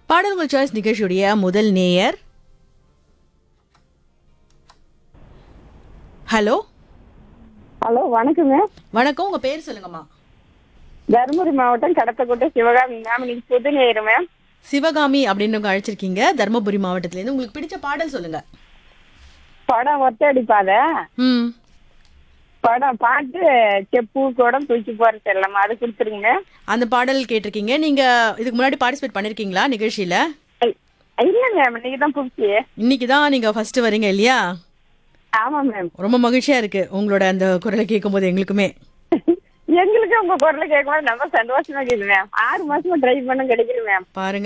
பாடல் உங்கள் சாய்ஸ் நிகழ்ச்சியுடைய முதல் நேயர் ஹலோ ஹலோ வணக்கங்க வணக்கம் உங்க பேர் சொல்லுங்கம்மா தருமபுரி மாவட்டம் கடத்தக்கோட்டை சிவகாமி மேம் இன்னைக்கு புது நேரு மேம் சிவகாமி அப்படின்னு அழைச்சிருக்கீங்க தர்மபுரி மாவட்டத்திலேருந்து உங்களுக்கு பிடிச்ச பாடல் சொல்லுங்க படம் ஒத்தடிப்பாத ம் படம் பாட்டு செப்பு குடம் தூக்கி போற செல்லம்மா அது கொடுத்துருங்க அந்த பாடல் கேட்டிருக்கீங்க நீங்க இதுக்கு முன்னாடி பார்ட்டிசிபேட் பண்ணிருக்கீங்களா நிகழ்ச்சியில இல்ல மேம் இன்னைக்கு தான் புதுசு இன்னைக்கு தான் நீங்க ஃபர்ஸ்ட் வரீங்க இல்லையா ஆமா மேம் ரொம்ப மகிழ்ச்சியா இருக்கு உங்களோட அந்த குரலை கேட்கும்போது எங்களுக்குமே எங்களுக்கு உங்க குரலை கேட்கும்போது ரொம்ப சந்தோஷமா இருக்குது மேம் ஆறு மாசமா ட்ரை பண்ண கிடைக்குது மேம் பாருங்க